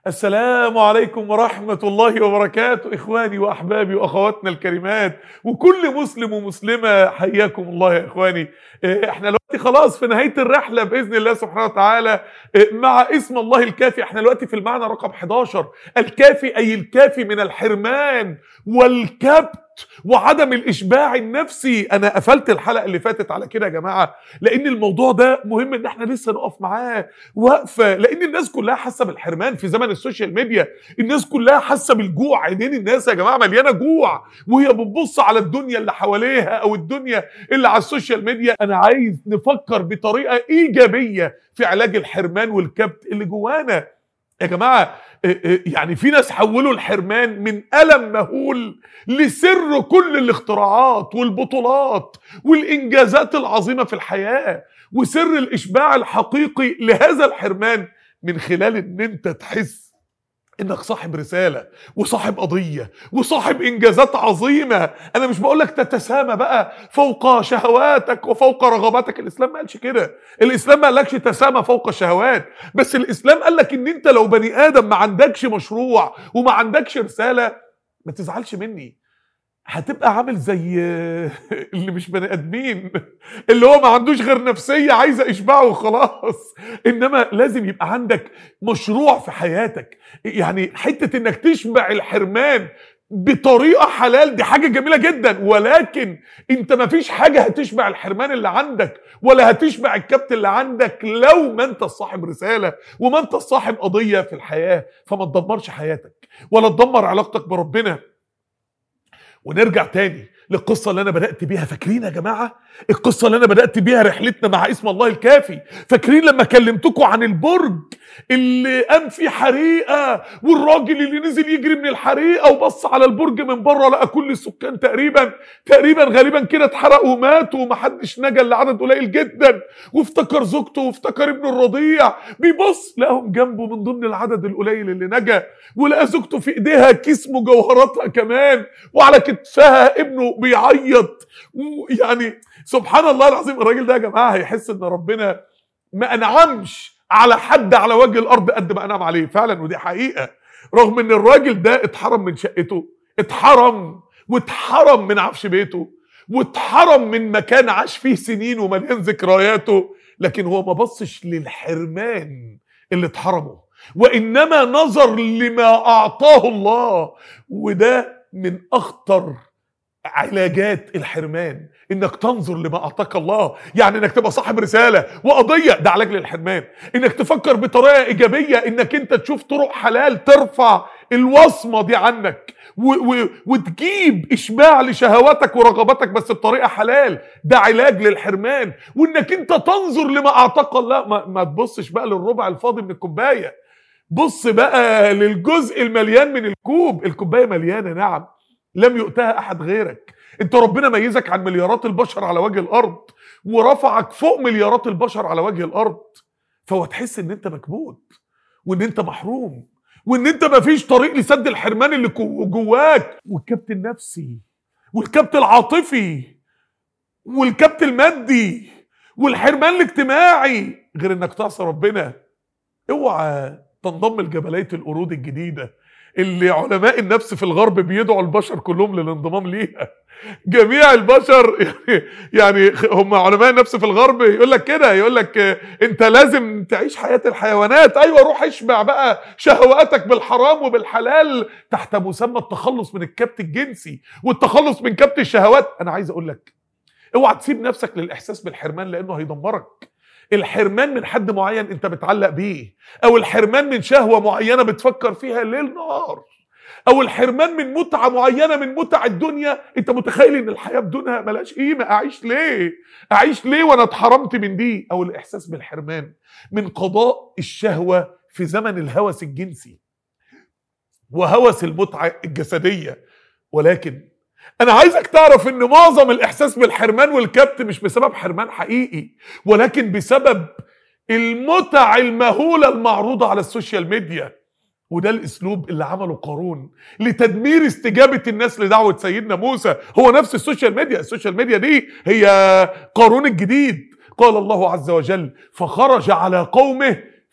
السلام عليكم ورحمة الله وبركاته إخواني وأحبابي وأخواتنا الكريمات وكل مسلم ومسلمة حياكم الله يا إخواني إيه، احنا دلوقتي خلاص في نهاية الرحلة بإذن الله سبحانه وتعالى إيه، مع اسم الله الكافي احنا دلوقتي في المعنى رقم 11 الكافي أي الكافي من الحرمان والكبت وعدم الاشباع النفسي انا قفلت الحلقه اللي فاتت على كده يا جماعه لان الموضوع ده مهم ان احنا لسه نقف معاه وقفه لان الناس كلها حاسه بالحرمان في زمن السوشيال ميديا الناس كلها حاسه بالجوع عينين الناس يا جماعه مليانه جوع وهي بتبص على الدنيا اللي حواليها او الدنيا اللي على السوشيال ميديا انا عايز نفكر بطريقه ايجابيه في علاج الحرمان والكبت اللي جوانا يا جماعه إيه إيه يعني في ناس حولوا الحرمان من ألم مهول لسر كل الاختراعات والبطولات والإنجازات العظيمة في الحياة وسر الإشباع الحقيقي لهذا الحرمان من خلال إن أنت تحس انك صاحب رسالة وصاحب قضية وصاحب انجازات عظيمة انا مش بقولك تتسامى بقى فوق شهواتك وفوق رغباتك الاسلام ما قالش كده الاسلام ما قالكش تسامى فوق الشهوات بس الاسلام قالك ان انت لو بني ادم ما عندكش مشروع وما عندكش رسالة ما تزعلش مني هتبقى عامل زي اللي مش بني ادمين اللي هو ما عندوش غير نفسيه عايزه اشباع وخلاص انما لازم يبقى عندك مشروع في حياتك يعني حته انك تشبع الحرمان بطريقه حلال دي حاجه جميله جدا ولكن انت ما فيش حاجه هتشبع الحرمان اللي عندك ولا هتشبع الكبت اللي عندك لو ما انت صاحب رساله وما انت صاحب قضيه في الحياه فما تدمرش حياتك ولا تدمر علاقتك بربنا ونرجع تاني للقصة اللي أنا بدأت بيها فاكرين يا جماعة القصة اللي أنا بدأت بيها رحلتنا مع اسم الله الكافي فاكرين لما كلمتكم عن البرج اللي قام فيه حريقة والراجل اللي نزل يجري من الحريقة وبص على البرج من بره لقى كل السكان تقريبا تقريبا غالبا كده اتحرقوا وماتوا ومحدش نجا الا عدد قليل جدا وافتكر زوجته وافتكر ابنه الرضيع بيبص لقاهم جنبه من ضمن العدد القليل اللي نجا ولقى زوجته في ايديها كيس مجوهراتها كمان وعلى كتفها ابنه بيعيط يعني سبحان الله العظيم الراجل ده يا جماعه هيحس ان ربنا ما انعمش على حد على وجه الارض قد ما انعم عليه فعلا ودي حقيقه رغم ان الراجل ده اتحرم من شقته اتحرم واتحرم من عفش بيته واتحرم من مكان عاش فيه سنين ومليان ذكرياته لكن هو ما بصش للحرمان اللي اتحرمه وانما نظر لما اعطاه الله وده من اخطر علاجات الحرمان انك تنظر لما اعطاك الله يعني انك تبقى صاحب رساله وقضيه ده علاج للحرمان انك تفكر بطريقه ايجابيه انك انت تشوف طرق حلال ترفع الوصمه دي عنك و و وتجيب اشباع لشهواتك ورغباتك بس بطريقه حلال ده علاج للحرمان وانك انت تنظر لما اعطاك الله ما, ما تبصش بقى للربع الفاضي من الكوبايه بص بقى للجزء المليان من الكوب الكوبايه مليانه نعم لم يؤتها احد غيرك انت ربنا ميزك عن مليارات البشر على وجه الارض ورفعك فوق مليارات البشر على وجه الارض فهو تحس ان انت مكبوت وان انت محروم وان انت مفيش طريق لسد الحرمان اللي جو- جواك والكبت النفسي والكبت العاطفي والكبت المادي والحرمان الاجتماعي غير انك تعصي ربنا اوعى تنضم لجبلية القرود الجديدة اللي علماء النفس في الغرب بيدعوا البشر كلهم للانضمام ليها جميع البشر يعني يعني هم علماء النفس في الغرب يقول لك كده يقول لك آه، انت لازم تعيش حياه الحيوانات ايوه روح اشبع بقى شهواتك بالحرام وبالحلال تحت مسمى التخلص من الكبت الجنسي والتخلص من كبت الشهوات انا عايز اقول لك اوعى تسيب نفسك للاحساس بالحرمان لانه هيدمرك الحرمان من حد معين انت بتعلق بيه او الحرمان من شهوه معينه بتفكر فيها ليل نهار او الحرمان من متعه معينه من متع الدنيا انت متخيل ان الحياه بدونها ملهاش قيمه اعيش ليه اعيش ليه وانا اتحرمت من دي او الاحساس بالحرمان من قضاء الشهوه في زمن الهوس الجنسي وهوس المتعه الجسديه ولكن انا عايزك تعرف ان معظم الاحساس بالحرمان والكبت مش بسبب حرمان حقيقي ولكن بسبب المتع المهوله المعروضه على السوشيال ميديا وده الاسلوب اللي عمله قارون لتدمير استجابه الناس لدعوه سيدنا موسى هو نفس السوشيال ميديا السوشيال ميديا دي هي قارون الجديد قال الله عز وجل فخرج على قومه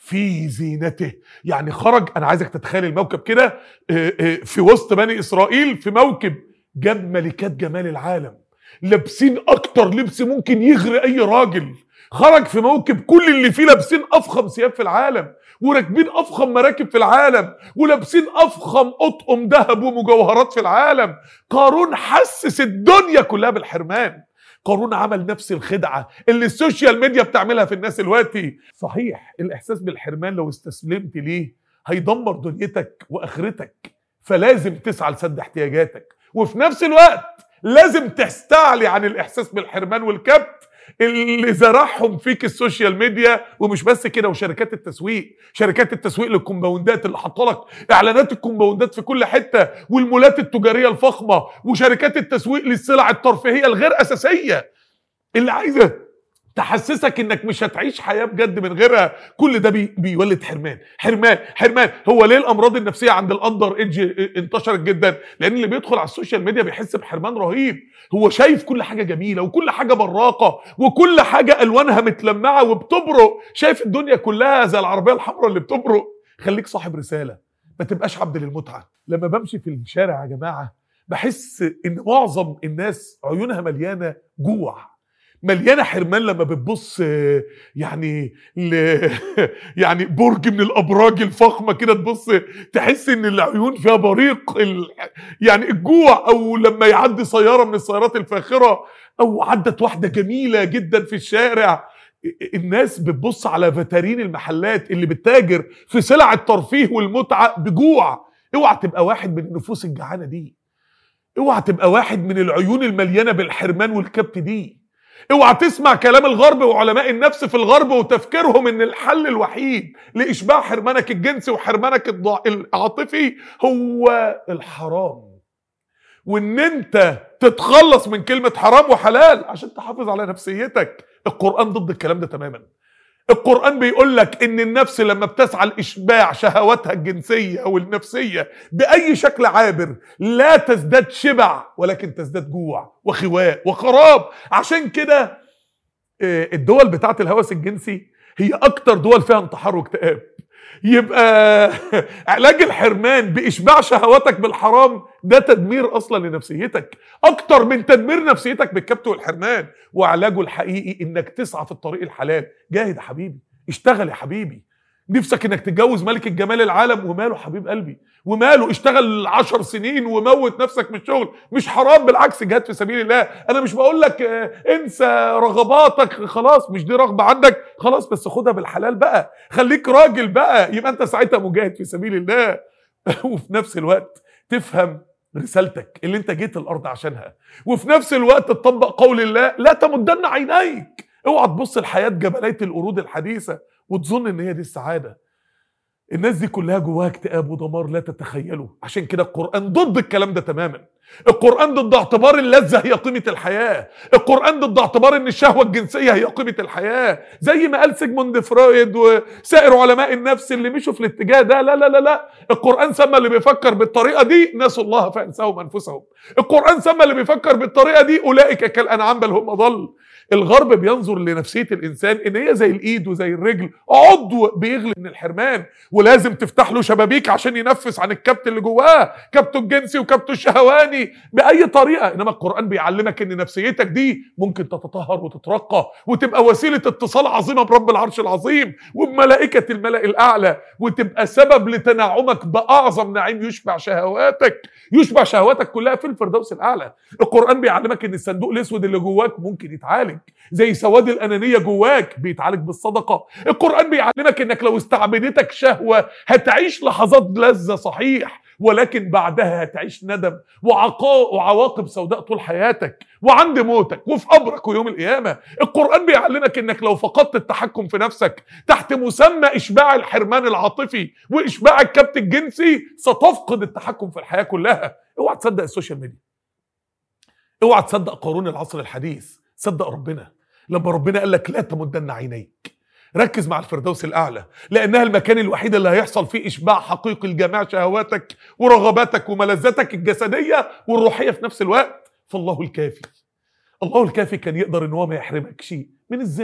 في زينته يعني خرج انا عايزك تتخيل الموكب كده آه، آه، في وسط بني اسرائيل في موكب جاب ملكات جمال العالم لابسين اكتر لبس ممكن يغري اي راجل خرج في موكب كل اللي فيه لابسين افخم ثياب في العالم وراكبين افخم مراكب في العالم ولابسين افخم اطقم ذهب ومجوهرات في العالم قارون حسس الدنيا كلها بالحرمان قارون عمل نفس الخدعه اللي السوشيال ميديا بتعملها في الناس دلوقتي صحيح الاحساس بالحرمان لو استسلمت ليه هيدمر دنيتك واخرتك فلازم تسعى لسد احتياجاتك وفي نفس الوقت لازم تستعلي عن الاحساس بالحرمان والكبت اللي زرعهم فيك السوشيال ميديا ومش بس كده وشركات التسويق شركات التسويق للكومباوندات اللي حاطه لك اعلانات الكومباوندات في كل حته والمولات التجاريه الفخمه وشركات التسويق للسلع الترفيهيه الغير اساسيه اللي عايزه تحسسك انك مش هتعيش حياه بجد من غيرها كل ده بي بيولد حرمان حرمان حرمان هو ليه الامراض النفسيه عند الاندر ايدج انتشرت جدا لان اللي بيدخل على السوشيال ميديا بيحس بحرمان رهيب هو شايف كل حاجه جميله وكل حاجه براقه وكل حاجه الوانها متلمعه وبتبرق شايف الدنيا كلها زي العربيه الحمراء اللي بتبرق خليك صاحب رساله ما تبقاش عبد للمتعه لما بمشي في الشارع يا جماعه بحس ان معظم الناس عيونها مليانه جوع مليانه حرمان لما بتبص آه، يعني ل يعني برج من الابراج الفخمه كده تبص تحس ان العيون فيها بريق ال... يعني الجوع او لما يعدي سياره من السيارات الفاخره او عدت واحده جميله جدا في الشارع الناس بتبص على فتارين المحلات اللي بتتاجر في سلع الترفيه والمتعه بجوع اوعى تبقى واحد من النفوس الجعانه دي اوعى تبقى واحد من العيون المليانه بالحرمان والكبت دي اوعى تسمع كلام الغرب وعلماء النفس في الغرب وتفكيرهم ان الحل الوحيد لاشباع حرمانك الجنسي وحرمانك الضع- العاطفي هو الحرام وان انت تتخلص من كلمه حرام وحلال عشان تحافظ على نفسيتك القران ضد الكلام ده تماما القرآن بيقول لك إن النفس لما بتسعى لإشباع شهواتها الجنسية أو النفسية بأي شكل عابر لا تزداد شبع ولكن تزداد جوع وخواء وخراب عشان كده آه، الدول بتاعت الهوس الجنسي هي أكتر دول فيها انتحار واكتئاب يبقى علاج الحرمان بإشباع شهواتك بالحرام ده تدمير أصلا لنفسيتك أكتر من تدمير نفسيتك بالكبت والحرمان وعلاجه الحقيقي إنك تسعى في الطريق الحلال جاهد يا حبيبي اشتغل يا حبيبي نفسك انك تتجوز ملك الجمال العالم وماله حبيب قلبي وماله اشتغل عشر سنين وموت نفسك من الشغل مش حرام بالعكس جهاد في سبيل الله انا مش بقول لك آه، انسى رغباتك خلاص مش دي رغبة عندك خلاص بس خدها بالحلال بقى خليك راجل بقى يبقى انت ساعتها مجاهد في سبيل الله وفي نفس الوقت تفهم رسالتك اللي انت جيت الارض عشانها وفي نفس الوقت تطبق قول الله لا تمدن عينيك اوعى تبص لحياه جبليه القرود الحديثه وتظن ان هي دي السعاده الناس دي كلها جواها اكتئاب ودمار لا تتخيله عشان كده القرآن ضد الكلام ده تماما القرآن ضد اعتبار اللذة هي قيمة الحياة القرآن ضد اعتبار ان الشهوة الجنسية هي قيمة الحياة زي ما قال سيجموند فرويد وسائر علماء النفس اللي مشوا في الاتجاه ده لا لا لا لا القرآن سمى اللي بيفكر بالطريقة دي نسوا الله فانساهم انفسهم القرآن سمى اللي بيفكر بالطريقة دي اولئك كالانعام بل هم اضل الغرب بينظر لنفسية الانسان ان هي زي الايد وزي الرجل عضو بيغلي من الحرمان ولازم تفتح له شبابيك عشان ينفس عن الكبت اللي جواه كبته الجنسي وكبته الشهواني باي طريقه انما القران بيعلمك ان نفسيتك دي ممكن تتطهر وتترقى وتبقى وسيله اتصال عظيمه برب العرش العظيم وبملائكه الملا الاعلى وتبقى سبب لتنعمك باعظم نعيم يشبع شهواتك يشبع شهواتك كلها في الفردوس الاعلى القران بيعلمك ان الصندوق الاسود اللي جواك ممكن يتعالج زي سواد الانانيه جواك بيتعالج بالصدقه القران بيعلمك انك لو استعبدتك شهوه هتعيش لحظات لذه صحيح ولكن بعدها هتعيش ندم وعقا- وعواقب سوداء طول حياتك وعند موتك وفي قبرك ويوم القيامه القران بيعلمك انك لو فقدت التحكم في نفسك تحت مسمى اشباع الحرمان العاطفي واشباع الكبت الجنسي ستفقد التحكم في الحياه كلها اوعى تصدق السوشيال ميديا اوعى تصدق قارون العصر الحديث صدق ربنا لما ربنا قال لك لا تمدن عينيك ركز مع الفردوس الاعلى لانها المكان الوحيد اللي هيحصل فيه اشباع حقيقي لجميع شهواتك ورغباتك وملذاتك الجسديه والروحيه في نفس الوقت فالله الكافي الله الكافي كان يقدر ان هو ما يحرمكش من الزنا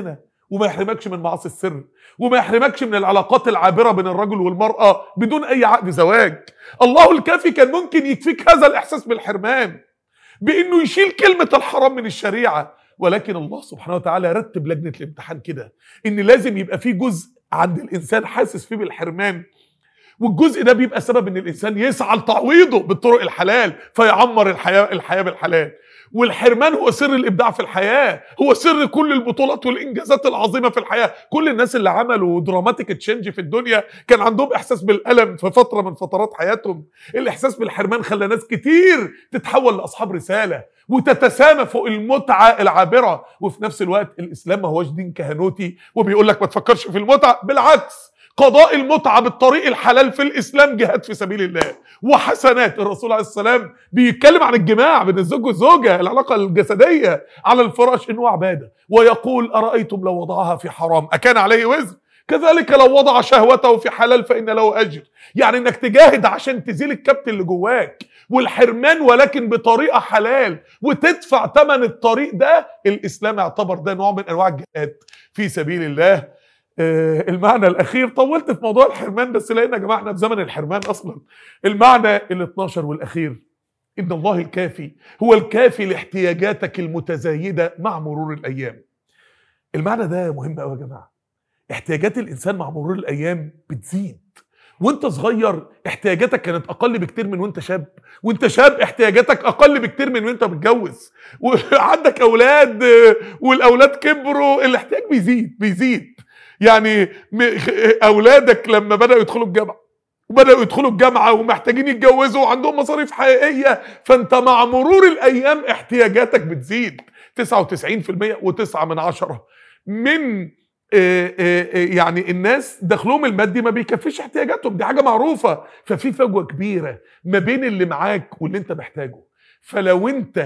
وما يحرمكش من معاصي السر وما يحرمكش من العلاقات العابره بين الرجل والمراه بدون اي عقد زواج الله الكافي كان ممكن يكفيك هذا الاحساس بالحرمان بانه يشيل كلمه الحرام من الشريعه ولكن الله سبحانه وتعالى رتب لجنه الامتحان كده ان لازم يبقى في جزء عند الانسان حاسس فيه بالحرمان والجزء ده بيبقى سبب ان الانسان يسعى لتعويضه بالطرق الحلال فيعمر الحياه الحياه بالحلال والحرمان هو سر الابداع في الحياه هو سر كل البطولات والانجازات العظيمه في الحياه كل الناس اللي عملوا دراماتيك تشينج في الدنيا كان عندهم احساس بالالم في فتره من فترات حياتهم الاحساس بالحرمان خلى ناس كتير تتحول لاصحاب رساله وتتسامى فوق المتعه العابره وفي نفس الوقت الاسلام ما هوش دين كهنوتي وبيقول لك ما تفكرش في المتعه بالعكس قضاء المتعة بالطريق الحلال في الإسلام جهاد في سبيل الله وحسنات الرسول عليه السلام بيتكلم عن الجماع بين الزوج والزوجة العلاقة الجسدية على الفراش إنه عبادة ويقول أرأيتم لو وضعها في حرام أكان عليه وزر كذلك لو وضع شهوته في حلال فإن له أجر يعني إنك تجاهد عشان تزيل الكبت اللي جواك والحرمان ولكن بطريقة حلال وتدفع ثمن الطريق ده الإسلام اعتبر ده نوع من أنواع الجهاد في سبيل الله آه، المعنى الاخير طولت في موضوع الحرمان بس لان يا جماعه احنا في زمن الحرمان اصلا المعنى ال 12 والاخير ان الله الكافي هو الكافي لاحتياجاتك المتزايده مع مرور الايام المعنى ده مهم قوي يا جماعه احتياجات الانسان مع مرور الايام بتزيد وانت صغير احتياجاتك كانت اقل بكتير من وانت شاب وانت شاب احتياجاتك اقل بكتير من وانت متجوز وعندك اولاد آه، والاولاد كبروا الاحتياج بيزيد بيزيد يعني م- اولادك لما بداوا يدخلوا الجامعه وبداوا يدخلوا الجامعه ومحتاجين يتجوزوا وعندهم مصاريف حقيقيه فانت مع مرور الايام احتياجاتك بتزيد 99% و9 من عشرة من آه، آه، آه، يعني الناس دخلهم المادي ما بيكفيش احتياجاتهم دي حاجه معروفه ففي فجوه كبيره ما بين اللي معاك واللي انت محتاجه فلو انت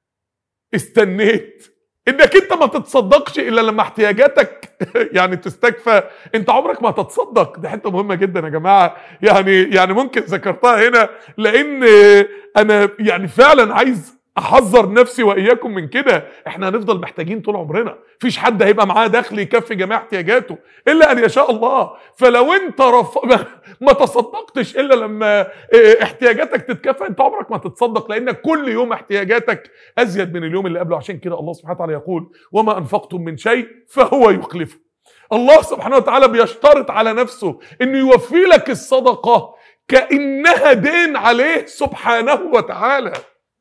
استنيت انك انت ما تتصدقش الا لما احتياجاتك يعني تستكفى انت عمرك ما هتتصدق دي حته مهمه جدا يا جماعه يعني يعني ممكن ذكرتها هنا لان انا يعني فعلا عايز احذر نفسي واياكم من كده احنا هنفضل محتاجين طول عمرنا مفيش حد هيبقى معاه دخل يكفي جميع احتياجاته الا ان يشاء الله فلو انت رف... ما تصدقتش الا لما اه، احتياجاتك تتكفى انت عمرك ما تتصدق لانك كل يوم احتياجاتك ازيد من اليوم اللي قبله عشان كده الله سبحانه وتعالى يقول وما انفقتم من شيء فهو يخلفه الله سبحانه وتعالى بيشترط على نفسه انه يوفي لك الصدقه كانها دين عليه سبحانه وتعالى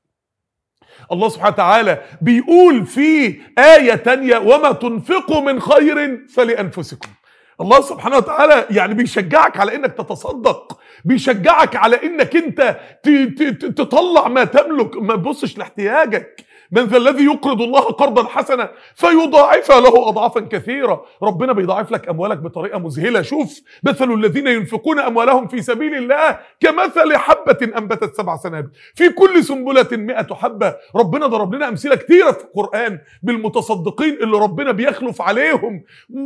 الله سبحانه وتعالى بيقول في آية تانية وما تنفقوا من خير فلأنفسكم الله سبحانه وتعالى يعني بيشجعك على انك تتصدق بيشجعك على انك انت ت- ت- ت- تطلع ما تملك ما تبصش لاحتياجك من ذا الذي يقرض الله قرضا حسنا فيضاعفها له اضعافا كثيره ربنا بيضاعف لك اموالك بطريقه مذهله شوف مثل الذين ينفقون اموالهم في سبيل الله كمثل حبه انبتت سبع سنابل في كل سنبله مئة حبه ربنا ضرب لنا امثله كثيره في القران بالمتصدقين اللي ربنا بيخلف عليهم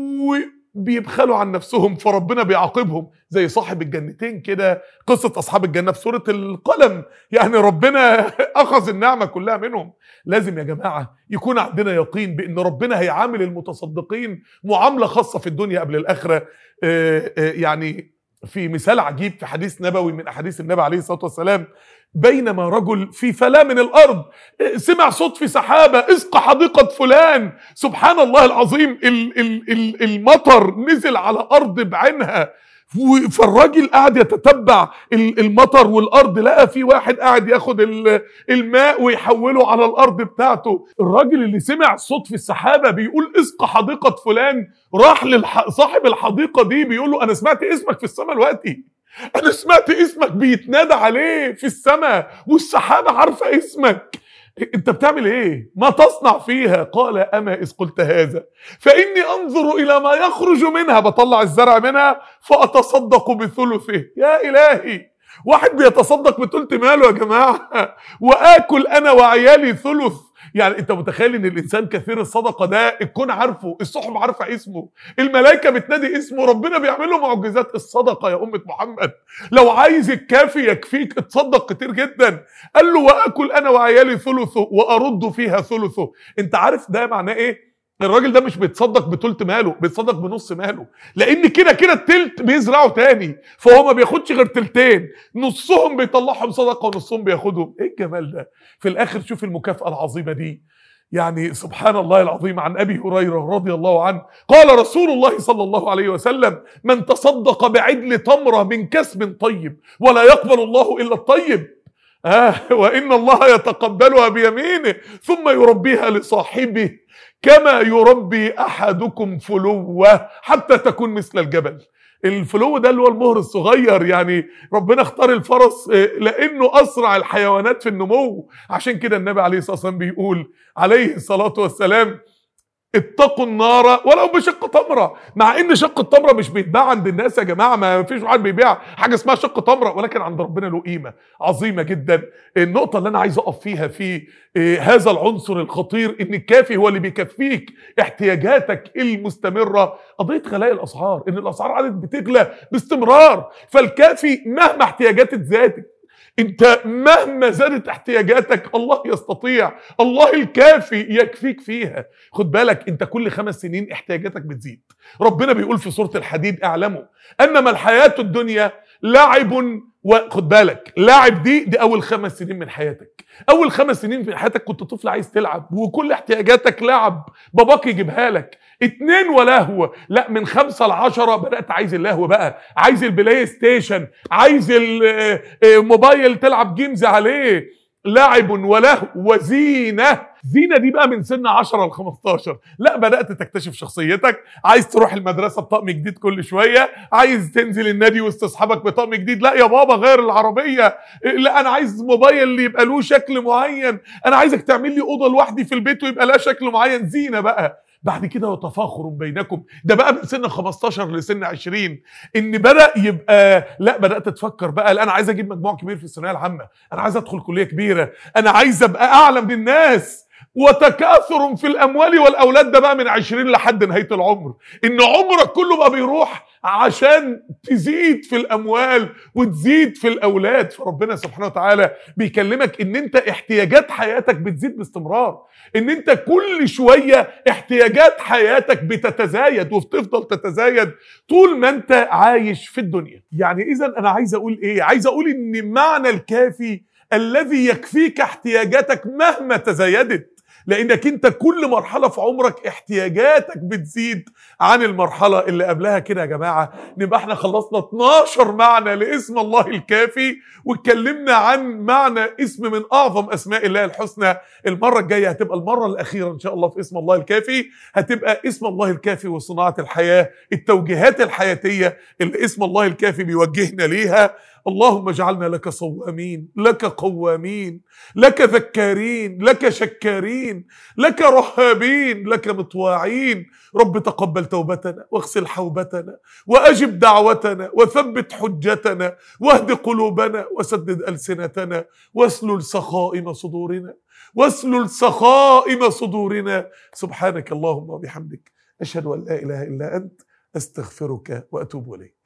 وبيبخلوا عن نفسهم فربنا بيعاقبهم زي صاحب الجنتين كده قصه اصحاب الجنه في سوره القلم يعني ربنا اخذ النعمه كلها منهم لازم يا جماعه يكون عندنا يقين بان ربنا هيعامل المتصدقين معامله خاصه في الدنيا قبل الاخره آه، آه، يعني في مثال عجيب في حديث نبوي من احاديث النبي عليه الصلاه والسلام بينما رجل في فلا من الارض آه، سمع صوت في سحابه اسقى حديقه فلان سبحان الله العظيم ال- ال- ال- المطر نزل على ارض بعينها و- فالراجل قاعد يتتبع ال- المطر والارض لقى في واحد قاعد ياخد ال- الماء ويحوله على الارض بتاعته الراجل اللي سمع صوت في السحابه بيقول اسقى حديقه فلان راح لصاحب الحديقه دي بيقول له انا سمعت اسمك في السماء دلوقتي انا سمعت اسمك بيتنادى عليه في السماء والسحابه عارفه اسمك انت بتعمل ايه ما تصنع فيها قال اما اذ قلت هذا فاني انظر الى ما يخرج منها بطلع الزرع منها فاتصدق بثلثه يا الهي واحد بيتصدق بثلث ماله يا جماعه واكل انا وعيالي ثلث يعني انت متخيل ان الانسان كثير الصدقه ده الكون عارفه الصحب عارفه اسمه الملائكه بتنادي اسمه ربنا بيعمل له معجزات الصدقه يا امه محمد لو عايز الكافي يكفيك اتصدق كتير جدا قال له واكل انا وعيالي ثلثه وارد فيها ثلثه انت عارف ده معناه ايه الراجل ده مش بيتصدق بتلت ماله بيتصدق بنص ماله لان كده كده التلت بيزرعه تاني فهو ما بياخدش غير تلتين نصهم بيطلعهم صدقه ونصهم بياخدهم ايه الجمال ده في الاخر شوف المكافاه العظيمه دي يعني سبحان الله العظيم عن ابي هريره رضي الله عنه قال رسول الله صلى الله عليه وسلم من تصدق بعدل تمره من كسب طيب ولا يقبل الله الا الطيب آه وان الله يتقبلها بيمينه ثم يربيها لصاحبه كما يربي احدكم فلوه حتى تكون مثل الجبل الفلو ده اللي هو المهر الصغير يعني ربنا اختار الفرس لانه اسرع الحيوانات في النمو عشان كده النبي عليه الصلاه والسلام بيقول عليه الصلاه والسلام اتقوا النار ولو بشق تمره مع ان شق التمره مش بيتباع عند الناس يا جماعه ما فيش واحد بيبيع حاجه اسمها شق تمره ولكن عند ربنا له قيمه عظيمه جدا النقطه اللي انا عايز اقف فيها في هذا العنصر الخطير ان الكافي هو اللي بيكفيك احتياجاتك المستمره قضيه غلاء الاسعار ان الاسعار عادت بتغلى باستمرار فالكافي مهما احتياجاتك زادت انت مهما زادت احتياجاتك الله يستطيع الله الكافي يكفيك فيها خد بالك انت كل خمس سنين احتياجاتك بتزيد ربنا بيقول في سورة الحديد اعلموا انما الحياة الدنيا لعب وخد بالك لاعب دي دي اول خمس سنين من حياتك اول خمس سنين من حياتك كنت طفل عايز تلعب وكل احتياجاتك لعب باباك يجيبها لك اتنين ولهو لا من خمسة لعشرة بدأت عايز اللهو بقى عايز البلاي ستيشن عايز الموبايل تلعب جيمز عليه لعب ولهو وزينة زينة دي بقى من سن 10 ل 15 لا بدأت تكتشف شخصيتك عايز تروح المدرسة بطقم جديد كل شوية عايز تنزل النادي وسط اصحابك بطقم جديد لا يا بابا غير العربية لا انا عايز موبايل اللي يبقى له شكل معين انا عايزك تعمل لي اوضه لوحدي في البيت ويبقى لها شكل معين زينة بقى بعد كده وتفاخر بينكم ده بقى من سن 15 لسن 20 ان بدا يبقى لا بدات تفكر بقى لا انا عايز اجيب مجموع كبير في الثانويه العامه انا عايز ادخل كليه كبيره انا عايز ابقى اعلى من الناس وتكاثر في الاموال والاولاد ده بقى من 20 لحد نهايه العمر ان عمرك كله بقى بيروح عشان تزيد في الاموال وتزيد في الاولاد فربنا سبحانه وتعالى بيكلمك ان انت احتياجات حياتك بتزيد باستمرار ان انت كل شويه احتياجات حياتك بتتزايد وبتفضل تتزايد طول ما انت عايش في الدنيا يعني اذا انا عايز اقول ايه عايز اقول ان معنى الكافي الذي يكفيك احتياجاتك مهما تزايدت لانك انت كل مرحله في عمرك احتياجاتك بتزيد عن المرحله اللي قبلها كده يا جماعه نبقى احنا خلصنا 12 معنى لاسم الله الكافي واتكلمنا عن معنى اسم من اعظم اسماء الله الحسنى المره الجايه هتبقى المره الاخيره ان شاء الله في اسم الله الكافي هتبقى اسم الله الكافي وصناعه الحياه التوجيهات الحياتيه اللي اسم الله الكافي بيوجهنا ليها اللهم اجعلنا لك صوامين لك قوامين لك ذكارين لك شكارين لك رهابين لك مطواعين رب تقبل توبتنا واغسل حوبتنا واجب دعوتنا وثبت حجتنا واهد قلوبنا وسدد السنتنا واسلل سخائم صدورنا واسلل سخائم صدورنا سبحانك اللهم وبحمدك اشهد ان لا اله الا انت استغفرك واتوب اليك